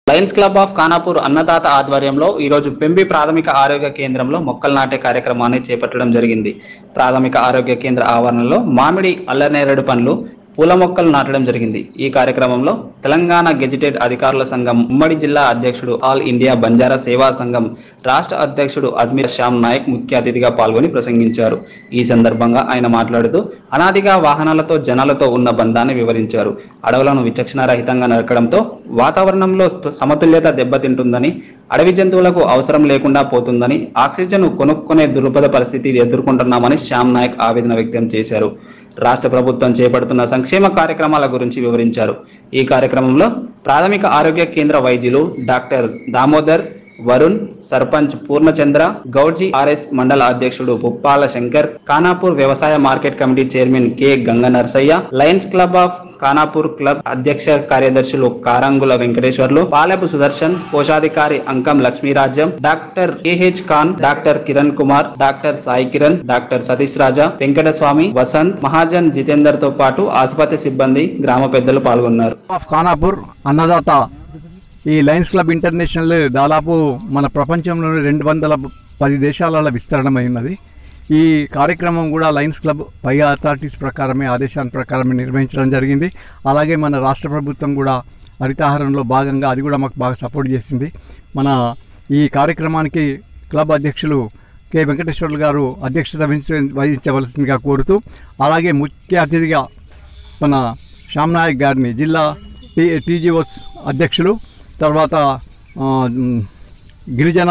Lions club of Khanapur Annadata ఆధ్వర్యంలో ఈరోజు పెంబి ప్రాథమిక ఆరోగ్య కేంద్రంలో మొక్కలు నాటే కార్యక్రమాన్ని చేపట్టడం జరిగింది ప్రాథమిక ఆరోగ్య కేంద్ర ఆవరణలో మామిడి అల్లనేరేడు పండ్లు పూల మొక్కలు నాటడం జరిగింది ఈ కార్యక్రమంలో తెలంగాణ గెజిటెడ్ అధికారుల సంఘం ఉమ్మడి జిల్లా అధ్యక్షుడు ఆల్ ఇండియా బంజారా సేవా సంఘం రాష్ట్ర అధ్యక్షుడు అజ్మీర్ శ్యామ్ నాయక్ ముఖ్య అతిథిగా పాల్గొని ప్రసంగించారు ఈ సందర్భంగా ఆయన మాట్లాడుతూ అనాదిగా వాహనాలతో జనాలతో ఉన్న బంధాన్ని వివరించారు అడవులను విచక్షణారహితంగా నరకడంతో వాతావరణంలో సమతుల్యత దెబ్బతింటుందని అడవి జంతువులకు అవసరం లేకుండా పోతుందని ఆక్సిజన్ కొనుక్కునే దుర్భద పరిస్థితి ఎదుర్కొంటున్నామని శ్యామ్ నాయక్ ఆవేదన వ్యక్తం చేశారు రాష్ట్ర ప్రభుత్వం చేపడుతున్న సంక్షేమ కార్యక్రమాల గురించి వివరించారు ఈ కార్యక్రమంలో ప్రాథమిక ఆరోగ్య కేంద్ర వైద్యులు డాక్టర్ దామోదర్ వరుణ్ సర్పంచ్ పూర్ణచంద్ర గౌడ్జీ ఆర్ఎస్ మండల అధ్యక్షుడు పుప్పాల శంకర్ ఖానాపూర్ వ్యవసాయ market committee chairman K Ganga Narsaiah lions club of Khanapur club అధ్యక్ష కార్యదర్శులు కారంగుల వెంకటేశ్వర్లు పాలెపు సుదర్శన్ కోశాధికారి Ankam Lakshmirajyam doctor KH Khan doctor Kiran Kumar doctor Sai Kiran doctor Satish Raja Venkataswamy Vasanth Mahajan Jitender తో పాటు ఆసుపత్రి సిబ్బంది గ్రామ పెద్దలు పాల్గొన్నారు ఆఫ్ ఖానాపూర్ అన్నదాత ఈ లయన్స్ క్లబ్ ఇంటర్నేషనల్ దాదాపు మన ప్రపంచంలోని రెండు వందల పది దేశాలలో విస్తరణమైనది ఈ కార్యక్రమం కూడా లయన్స్ క్లబ్ పై అథారిటీస్ ప్రకారమే ఆదేశాల ప్రకారమే నిర్వహించడం జరిగింది అలాగే మన రాష్ట్ర ప్రభుత్వం కూడా హరితాహారంలో భాగంగా అది కూడా మాకు బాగా సపోర్ట్ చేసింది మన ఈ కార్యక్రమానికి క్లబ్ అధ్యక్షులు కె వెంకటేశ్వర్లు గారు అధ్యక్షత వహించ వహించవలసిందిగా కోరుతూ అలాగే ముఖ్య అతిథిగా మన శ్యామ్ నాయక్ గారిని జిల్లా టీ టీజీఓస్ అధ్యక్షులు తర్వాత ఆ, మ్, గిరిజన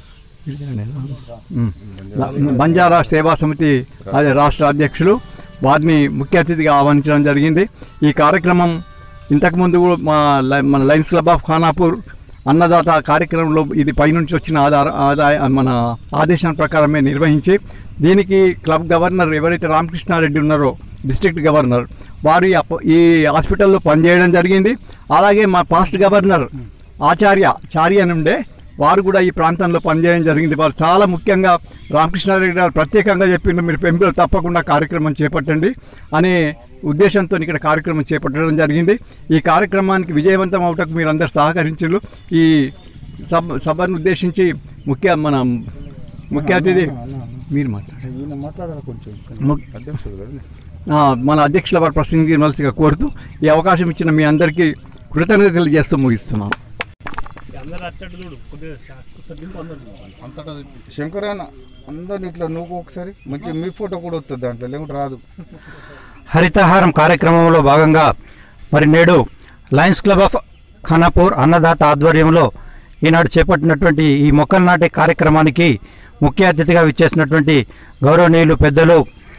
మ్, బంజారా సేవా సమితి అదే రాష్ట్ర అధ్యక్షులు వారిని ముఖ్య అతిథిగా ఆహ్వానించడం జరిగింది ఈ కార్యక్రమం ఇంతకుముందు కూడా మా లై- మన lions club of Khanapur Annadata కార్యక్రమంలో ఇది పైనుంచి వచ్చిన ఆధార ఆదాయ మన ఆదేశం ప్రకారమే నిర్వహించి దీనికి క్లబ్ గవర్నర్ ఎవరైతే రామకృష్ణారెడ్డి ఉన్నారో డిస్ట్రిక్ట్ గవర్నర్ వారు ఈ అప్ప- ఈ హాస్పిటల్లో పనిచేయడం జరిగింది అలాగే మా పాస్ట్ గవర్నర్ ఆచార్య చార్య అని ఉండే వారు కూడా ఈ ప్రాంతంలో పనిచేయడం జరిగింది వారు చాలా ముఖ్యంగా రామకృష్ణారెడ్డి గారు ప్రత్యేకంగా చెప్పిండు మీరు పెంపులు తప్పకుండా కార్యక్రమం చేపట్టండి అనే ఉద్దేశంతో ఇక్కడ కార్యక్రమం చేపట్టడం జరిగింది ఈ కార్యక్రమానికి విజయవంతం అవటకు మీరు అందరు సహకరించారు ఈ సభ సభను ఉద్దేశించి ముఖ్య మన ముఖ్య అతిథి మీరు మాట్లాడండి ము- ఆ, మన అధ్యక్షుల వారు ప్రసంగించవలసిగా కోరుతూ ఈ అవకాశం ఇచ్చిన మీ అందరికీ కృతజ్ఞతలు చేస్తూ ముగిస్తున్నాను అంతటా శంకరాయన అందరిని ఇట్లా నువ్వు ఒకసారి మంచి మీ ఫోటో కూడా వస్తుంది దాంట్లో లేకుంటే రాదు హరితహారం కార్యక్రమంలో భాగంగా మరి నేడు lions club of Khanapur Annadata ఆధ్వర్యంలో ఈనాడు చేపట్టినటువంటి ఈ మొక్కలు నాటే కార్యక్రమానికి ముఖ్య అతిథిగా విచ్చేసినటువంటి గౌరవనీయులు పెద్దలు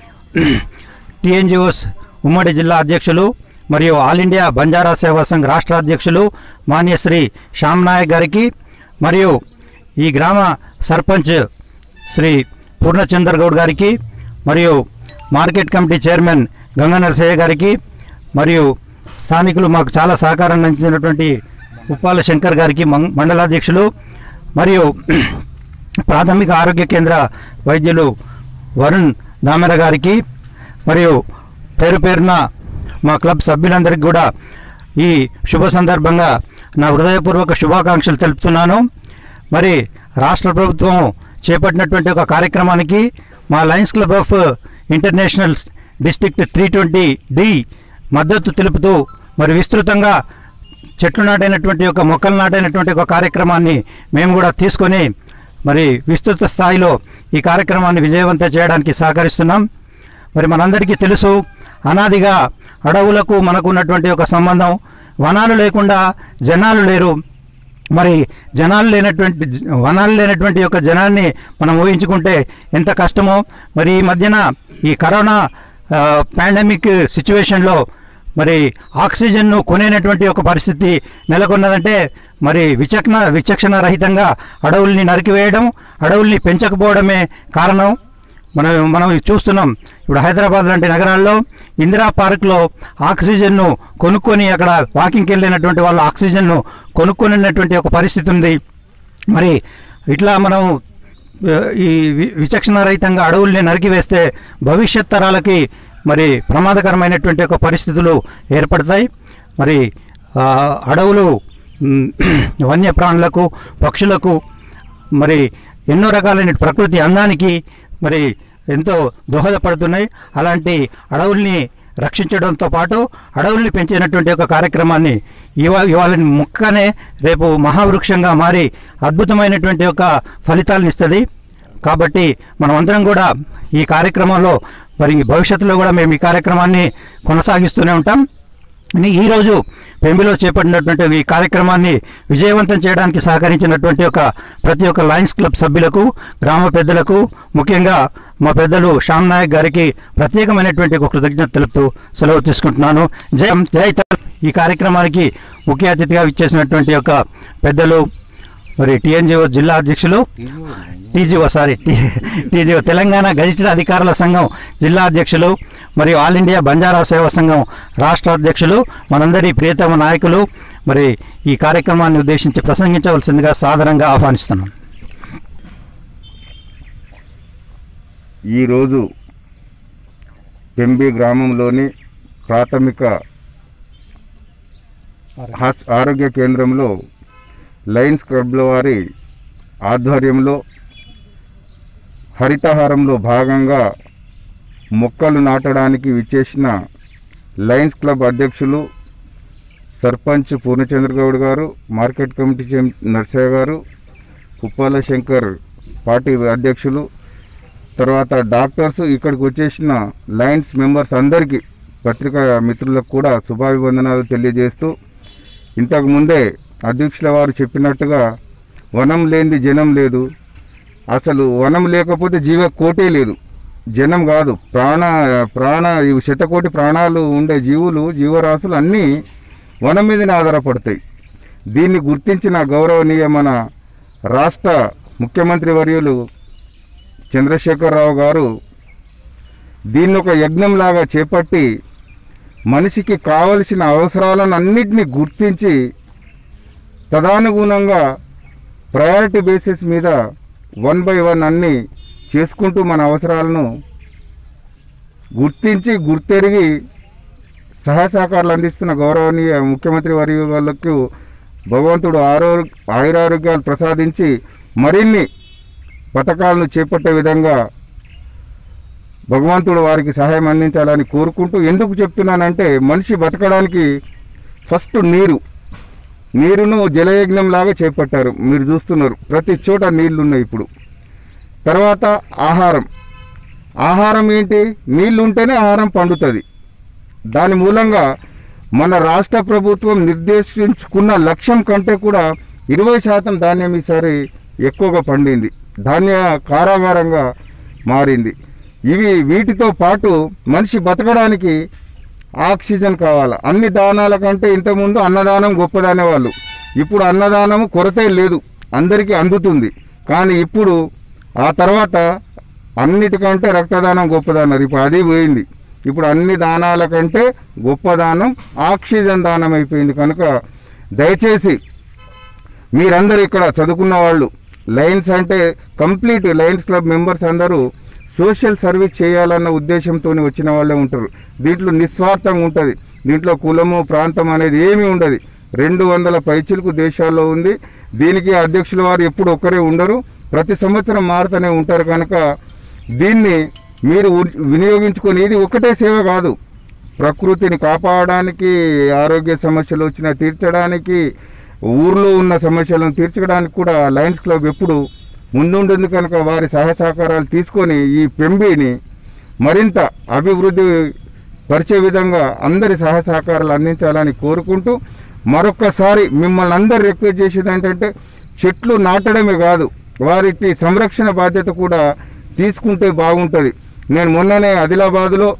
టిఎన్జిఓస్ ఉమ్మడి జిల్లా అధ్యక్షులు మరియు ఆల్ ఇండియా బంజారా సేవా సంఘ్ రాష్ట్ర అధ్యక్షులు మాన్యశ్రీ శ్యామ్ నాయక్ గారికి మరియు ఈ గ్రామ సర్పంచ్ శ్రీ పూర్ణచందర్ గౌడ్ గారికి మరియు market committee chairman Ganga Narasaiah గారికి మరియు స్థానికులు మాకు చాలా సహకారం అందించినటువంటి ఉప్పాల శంకర్ గారికి మం- మండలాధ్యక్షులు మరియు ప్రాథమిక ఆరోగ్య కేంద్ర వైద్యులు వరుణ్ దామెర గారికి మరియు పేరు పేరున మా క్లబ్ సభ్యులందరికీ కూడా ఈ శుభ సందర్భంగా నా హృదయపూర్వక శుభాకాంక్షలు తెలుపుతున్నాను మరి రాష్ట్ర ప్రభుత్వం చేపట్టినటువంటి ఒక కార్యక్రమానికి మా lions club of international district three twenty D మద్దతు తెలుపుతూ మరి విస్తృతంగా చెట్లు నాటైనటువంటి ఒక మొక్కలు నాటైనటువంటి ఒక కార్యక్రమాన్ని మేము కూడా తీసుకొని మరి విస్తృత స్థాయిలో ఈ కార్యక్రమాన్ని విజయవంతం చేయడానికి సహకరిస్తున్నాం మరి మనందరికీ తెలుసు అనాదిగా అడవులకు మనకు ఉన్నటువంటి ఒక సంబంధం వనాలు లేకుండా జనాలు లేరు మరి జనాలు లేనటువంటి వనాలు లేనటువంటి యొక్క జనాన్ని మనం ఊహించుకుంటే ఎంత కష్టమో మరి ఈ మధ్యన ఈ కరోనా పాండమిక్ సిచ్యువేషన్లో మరి ఆక్సిజన్ను కొనేనటువంటి ఒక పరిస్థితి నెలకొన్నదంటే మరి విచక్షణ విచక్షణ రహితంగా అడవుల్ని నరికివేయడం అడవుల్ని పెంచకపోవడమే కారణం మనం మనం చూస్తున్నాం ఇప్పుడు హైదరాబాద్ లాంటి నగరాల్లో ఇందిరా పార్క్లో ఆక్సిజన్ను కొనుక్కొని అక్కడ వాకింగ్కి వెళ్ళినటువంటి వాళ్ళు ఆక్సిజన్ను కొనుక్కొనినటువంటి ఒక పరిస్థితి ఉంది మరి ఇట్లా మనం ఆ, ఈ వి- విచక్షణ రహితంగా అడవుల్ని నరికివేస్తే భవిష్యత్ తరాలకి మరి ప్రమాదకరమైనటువంటి ఒక పరిస్థితులు ఏర్పడతాయి మరి ఆ, అడవులు మ్, వన్యప్రాణులకు పక్షులకు మరి ఎన్నో రకాలైన ప్రకృతి అందానికి మరి ఎంతో దోహదపడుతున్నాయి అలాంటి అడవుల్ని రక్షించడంతో పాటు అడవుల్ని పెంచినటువంటి ఒక కార్యక్రమాన్ని ఇవా ఇవాళ ముక్కనే రేపు మహావృక్షంగా మారి అద్భుతమైనటువంటి ఒక ఫలితాలను ఇస్తుంది కాబట్టి మనమందరం కూడా ఈ కార్యక్రమంలో మరి భవిష్యత్తులో కూడా మేము ఈ కార్యక్రమాన్ని కొనసాగిస్తూనే ఉంటాం ఈ- ఈరోజు పెంబిలో చేపట్టినటువంటి ఈ కార్యక్రమాన్ని విజయవంతం చేయడానికి సహకరించినటువంటి ఒక ప్రతి ఒక్క లయన్స్ క్లబ్ సభ్యులకు గ్రామ పెద్దలకు ముఖ్యంగా మా పెద్దలు శ్యామ్ నాయక్ గారికి ప్రత్యేకమైనటువంటి ఒక కృతజ్ఞత తెలుపుతూ సెలవు తీసుకుంటున్నాను జై జై తెల- ఈ కార్యక్రమానికి ముఖ్య అతిథిగా ఇచ్చేసినటువంటి ఒక పెద్దలు మరి టిఎన్జిఓ జిల్లా అధ్యక్షులు TGO sorry TGO Telangana gazetted అధికారుల సంఘం జిల్లా అధ్యక్షులు మరియు ఆల్ ఇండియా బంజారా సేవా సంఘం రాష్ట్ర అధ్యక్షులు మనందరి ప్రియతమ నాయకులు మరి ఈ కార్యక్రమాన్ని ఉద్దేశించి ప్రసంగించవలసిందిగా సాదరంగా ఆహ్వానిస్తున్నాను ఈరోజు పెంబి గ్రామంలోని ప్రాథమిక హాస్ ఆరోగ్య కేంద్రంలో లయన్స్ క్లబ్ల వారి ఆధ్వర్యంలో హరితహారంలో భాగంగా మొక్కలు నాటడానికి విచ్చేసిన లయన్స్ క్లబ్ అధ్యక్షులు సర్పంచ్ పూర్ణచంద్ర గౌడ్ గారు మార్కెట్ కమిటీ చైర్- నర్సయ్య గారు కుప్పాల శంకర్ పార్టీ అధ్యక్షులు తర్వాత డాక్టర్స్ ఇక్కడికి వచ్చేసిన లయన్స్ మెంబర్స్ అందరికీ పత్రికా మిత్రులకు కూడా శుభాభివందనాలు తెలియజేస్తూ ఇంతకు ముందే అధ్యక్షుల వారు చెప్పినట్టుగా వనం లేనిది జనం లేదు అసలు వనం లేకపోతే జీవ కోటే లేదు జనం కాదు ప్రాణ ప్రాణ ఈ శతకోటి ప్రాణాలు ఉండే జీవులు జీవరాశులు అన్నీ వనం మీదనే ఆధారపడతాయి దీన్ని గుర్తించిన గౌరవనీయ మన రాష్ట్ర ముఖ్యమంత్రి వర్యులు చంద్రశేఖరరావు గారు దీన్ని ఒక యజ్ఞంలాగా చేపట్టి మనిషికి కావలసిన అవసరాలను అన్నిటినీ గుర్తించి తదానుగుణంగా ప్రయారిటీ బేసిస్ మీద వన్ బై వన్ అన్నీ చేసుకుంటూ మన అవసరాలను గుర్తించి గుర్తెరిగి సహాయ సహకారాలు అందిస్తున్న గౌరవనీయ ముఖ్యమంత్రి వర్యులకు భగవంతుడు ఆరో ఆయురారోగ్యాలు ప్రసాదించి మరిన్ని పథకాలను చేపట్టే విధంగా భగవంతుడు వారికి సహాయం అందించాలని కోరుకుంటూ ఎందుకు చెప్తున్నానంటే మనిషి బతకడానికి ఫస్ట్ నీరు నీరును జలయజ్ఞం లాగా చేపట్టారు మీరు చూస్తున్నారు ప్రతి చోట నీళ్లు ఉన్నాయి ఇప్పుడు తర్వాత ఆహారం ఆహారం ఏంటి నీళ్లు ఉంటేనే ఆహారం పండుతుంది దాని మూలంగా మన రాష్ట్ర ప్రభుత్వం నిర్దేశించుకున్న లక్ష్యం కంటే కూడా ఇరవై శాతం ధాన్యం ఈసారి ఎక్కువగా పండింది ధాన్య కారాగారంగా మారింది ఇవి వీటితో పాటు మనిషి బతకడానికి ఆక్సిజన్ కావాలి అన్ని దానాల కంటే ఇంతకుముందు అన్నదానం గొప్పదనే వాళ్ళు ఇప్పుడు అన్నదానం కొరతే లేదు అందరికీ అందుతుంది కానీ ఇప్పుడు ఆ తర్వాత అన్నిటికంటే రక్తదానం గొప్పదన్నారు ఇప్పుడు అది పోయింది ఇప్పుడు అన్ని దానాల కంటే గొప్ప దానం ఆక్సిజన్ దానం అయిపోయింది కనుక దయచేసి మీరందరూ ఇక్కడ చదువుకున్న వాళ్ళు లయన్స్ అంటే కంప్లీట్ లయన్స్ క్లబ్ మెంబర్స్ అందరూ సోషల్ సర్వీస్ చేయాలన్న ఉద్దేశంతో వచ్చిన వాళ్ళే ఉంటారు దీంట్లో నిస్వార్థంగా ఉంటుంది దీంట్లో కులము ప్రాంతం అనేది ఏమీ ఉండదు రెండు వందల పైచిలకు దేశాల్లో ఉంది దీనికి అధ్యక్షుల వారు ఎప్పుడు ఒక్కరే ఉండరు ప్రతి సంవత్సరం మారుతూనే ఉంటారు కనుక దీన్ని మీరు ఉ- వినియోగించుకొని ఇది ఒకటే సేవ కాదు ప్రకృతిని కాపాడడానికి ఆరోగ్య సమస్యలు వచ్చినా తీర్చడానికి ఊర్లో ఉన్న సమస్యలను తీర్చడానికి కూడా లయన్స్ క్లబ్ ఎప్పుడు ముందుంటుంది కనుక వారి సహాయ సహకారాలు తీసుకొని ఈ పెంబిని మరింత అభివృద్ధి పరిచే విధంగా అందరి సహాయ సహకారాలు అందించాలని కోరుకుంటూ మరొక్కసారి మిమ్మల్ని అందరు రిక్వెస్ట్ చేసేది ఏంటంటే చెట్లు నాటడమే కాదు వారికి సంరక్షణ బాధ్యత కూడా తీసుకుంటే బాగుంటుంది నేను మొన్ననే ఆదిలాబాదులో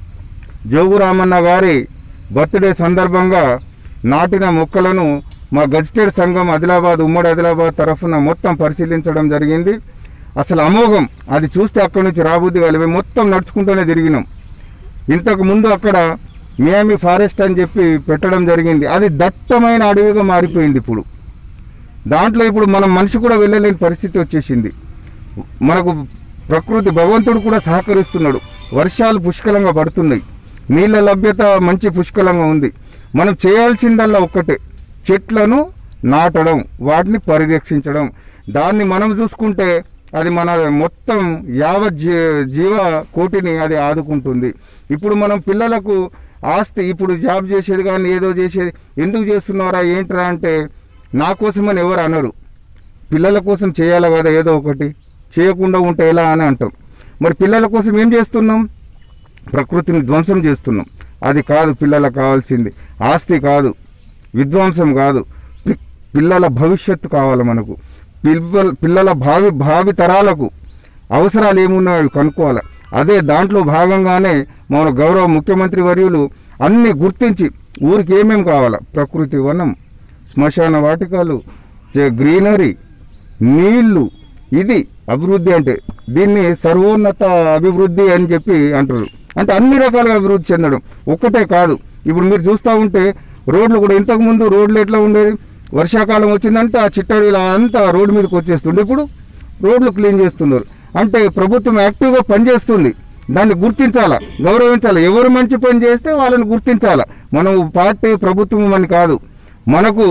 జోగు రామన్న గారి బర్త్డే సందర్భంగా నాటిన మొక్కలను మా గజిటెడ్ సంఘం ఆదిలాబాద్ ఉమ్మడి ఆదిలాబాద్ తరఫున మొత్తం పరిశీలించడం జరిగింది అసలు అమోఘం అది చూస్తే అక్కడి నుంచి రాబుద్ది కాదు మేము మొత్తం నడుచుకుంటూనే తిరిగినాం ఇంతకు ముందు అక్కడ మియామి ఫారెస్ట్ అని చెప్పి పెట్టడం జరిగింది అది దట్టమైన అడవిగా మారిపోయింది ఇప్పుడు దాంట్లో ఇప్పుడు మనం మనిషి కూడా వెళ్ళలేని పరిస్థితి వచ్చేసింది మనకు ప్రకృతి భగవంతుడు కూడా సహకరిస్తున్నాడు వర్షాలు పుష్కలంగా పడుతున్నాయి నీళ్ళ లభ్యత మంచి పుష్కలంగా ఉంది మనం చేయాల్సిందల్లా ఒక్కటే చెట్లను నాటడం వాటిని పరిరక్షించడం దాన్ని మనం చూసుకుంటే అది మన మొత్తం యావత్ జీ జీవ కోటిని అది ఆదుకుంటుంది ఇప్పుడు మనం పిల్లలకు ఆస్తి ఇప్పుడు జాబ్ చేసేది కానీ ఏదో చేసేది ఎందుకు చేస్తున్నారా ఏంట్రా అంటే నా కోసమని ఎవరు అనరు పిల్లల కోసం చేయాలి కదా ఏదో ఒకటి చేయకుండా ఉంటే ఎలా అని అంటాం మరి పిల్లల కోసం ఏం చేస్తున్నాం ప్రకృతిని ధ్వంసం చేస్తున్నాం అది కాదు పిల్లలకు కావాల్సింది ఆస్తి కాదు విధ్వంసం కాదు పి- పిల్లల భవిష్యత్తు కావాలి మనకు పిల్లల పిల్లల భావి భావి తరాలకు అవసరాలు ఏమున్నాయో అవి కనుక్కోవాలి అదే దాంట్లో భాగంగానే మన గౌరవ ముఖ్యమంత్రి వర్యులు అన్ని గుర్తించి ఊరికి ఏమేమి కావాలా ప్రకృతి వనం శ్మశాన వాటికలు చే- గ్రీనరీ నీళ్లు ఇది అభివృద్ధి అంటే దీన్ని సర్వోన్నత అభివృద్ధి అని చెప్పి అంటారు అంటే అన్ని రకాలుగా అభివృద్ధి చెందడం ఒక్కటే కాదు ఇప్పుడు మీరు చూస్తూ ఉంటే రోడ్లు కూడా ఇంతకుముందు రోడ్లు ఎట్లా ఉండేది వర్షాకాలం వచ్చిందంటే ఆ చిట్టడిలా అంతా రోడ్డు మీదకి వచ్చేస్తుండే ఇప్పుడు రోడ్లు క్లీన్ చేస్తున్నారు అంటే ప్రభుత్వం యాక్టివ్గా పనిచేస్తుంది దాన్ని గుర్తించాలా గౌరవించాలా ఎవరు మంచి పని చేస్తే వాళ్ళని గుర్తించాలా మనం పార్టీ ప్రభుత్వం అని కాదు మనకు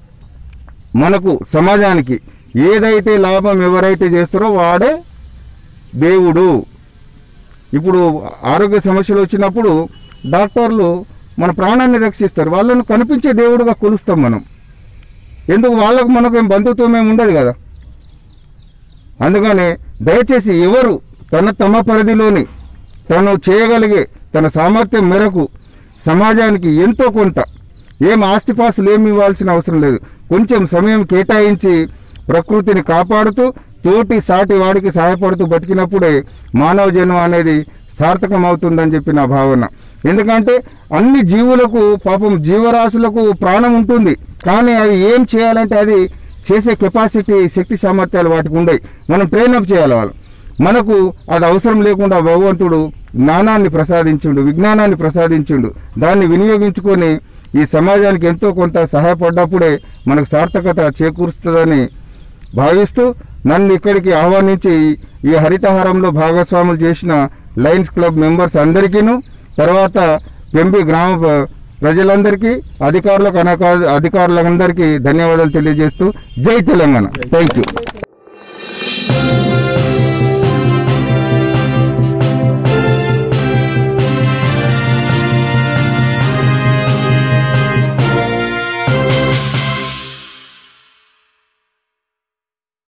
మనకు సమాజానికి ఏదైతే లాభం ఎవరైతే చేస్తారో వాడే దేవుడు ఇప్పుడు ఆరోగ్య సమస్యలు వచ్చినప్పుడు డాక్టర్లు మన ప్రాణాన్ని రక్షిస్తారు వాళ్ళను కనిపించే దేవుడుగా కొలుస్తాం మనం ఎందుకు వాళ్ళకు మనకు ఏం బంధుత్వం ఏమి ఉండదు కదా అందుకనే దయచేసి ఎవరు తన తమ పరిధిలోని తను చేయగలిగే తన సామర్థ్యం మేరకు సమాజానికి ఎంతో కొంత ఏం ఆస్తిపాస్తులు ఏమి ఇవ్వాల్సిన అవసరం లేదు కొంచెం సమయం కేటాయించి ప్రకృతిని కాపాడుతూ తోటి సాటి వాడికి సహాయపడుతూ బతికినప్పుడే మానవ జన్మ అనేది సార్థకం అవుతుందని చెప్పి నా భావన ఎందుకంటే అన్ని జీవులకు పాపం జీవరాశులకు ప్రాణం ఉంటుంది కానీ అవి ఏం చేయాలంటే అది చేసే కెపాసిటీ శక్తి సామర్థ్యాలు వాటికి ఉండయి మనం ట్రైనప్ చేయాలి వాళ్ళు మనకు అది అవసరం లేకుండా భగవంతుడు జ్ఞానాన్ని ప్రసాదించిండు విజ్ఞానాన్ని ప్రసాదించిండు దాన్ని వినియోగించుకొని ఈ సమాజానికి ఎంతో కొంత సహాయపడ్డప్పుడే మనకు సార్థకత చేకూరుస్తుందని భావిస్తూ నన్ను ఇక్కడికి ఆహ్వానించి ఈ హరితహారంలో భాగస్వాములు చేసిన లయన్స్ క్లబ్ మెంబర్స్ అందరికీను తర్వాత పెంబి గ్రామ ప్ర- ప్రజలందరికీ అధికారులకు అనకా అధికారులందరికీ ధన్యవాదాలు తెలియజేస్తూ జై తెలంగాణ థ్యాంక్ యూ